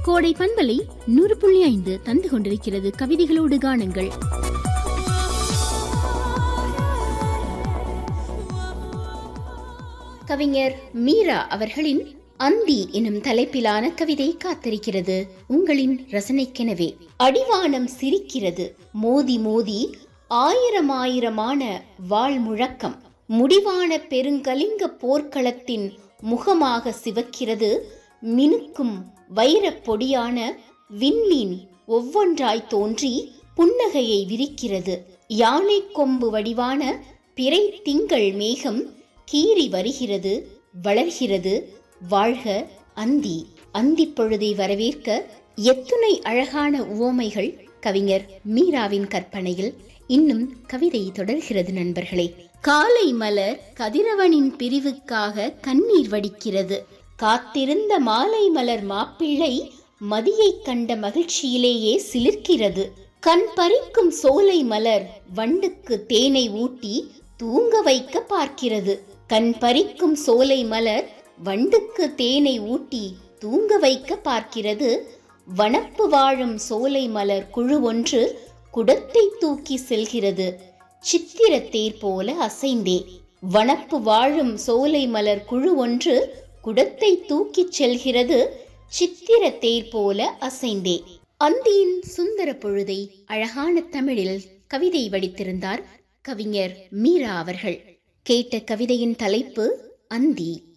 கோடை பண்பலை நூறு புள்ளி ஐந்து தந்து கொண்டிருக்கிறது கவிதைகளோடு காணுங்கள் கவிஞர் மீரா அவர்களின் அந்தி எனும் தலைப்பிலான கவிதை காத்திருக்கிறது உங்களின் ரசனைக்கெனவே அடிவானம் சிரிக்கிறது மோதி மோதி ஆயிரம் ஆயிரமான வாழ் முழக்கம் முடிவான பெருங்கலிங்க போர்க்களத்தின் முகமாக சிவக்கிறது மினுக்கும் வைரப் பொடியான விண்மீன் ஒவ்வொன்றாய் தோன்றி புன்னகையை விரிக்கிறது யானை கொம்பு வடிவான பிறை திங்கள் மேகம் கீறி வருகிறது வளர்கிறது வாழ்க அந்தி அந்தி பொழுதை வரவேற்க எத்துணை அழகான உவமைகள் கவிஞர் மீராவின் கற்பனையில் இன்னும் கவிதை தொடர்கிறது நண்பர்களே காலை மலர் கதிரவனின் பிரிவுக்காக கண்ணீர் வடிக்கிறது காத்திருந்த மாலை மலர் மாப்பிள்ளை மதியைக் கண்ட மகிழ்ச்சியிலேயே சிலிர்க்கிறது கண் பறிக்கும் சோலை மலர் வண்டுக்கு தேனை ஊட்டி தூங்க வைக்க பார்க்கிறது கண் பறிக்கும் சோலை மலர் வண்டுக்கு தேனை ஊட்டி தூங்க வைக்க பார்க்கிறது வனப்பு வாழும் சோலை மலர் குழு ஒன்று குடத்தை தூக்கி செல்கிறது சித்திர தேர் போல அசைந்தே வனப்பு வாழும் சோலை மலர் குழு ஒன்று குடத்தை தூக்கிச் செல்கிறது சித்திர தேர் போல அசைந்தே அந்தியின் சுந்தர பொழுதை அழகான தமிழில் கவிதை வடித்திருந்தார் கவிஞர் மீரா அவர்கள் கேட்ட கவிதையின் தலைப்பு அந்தி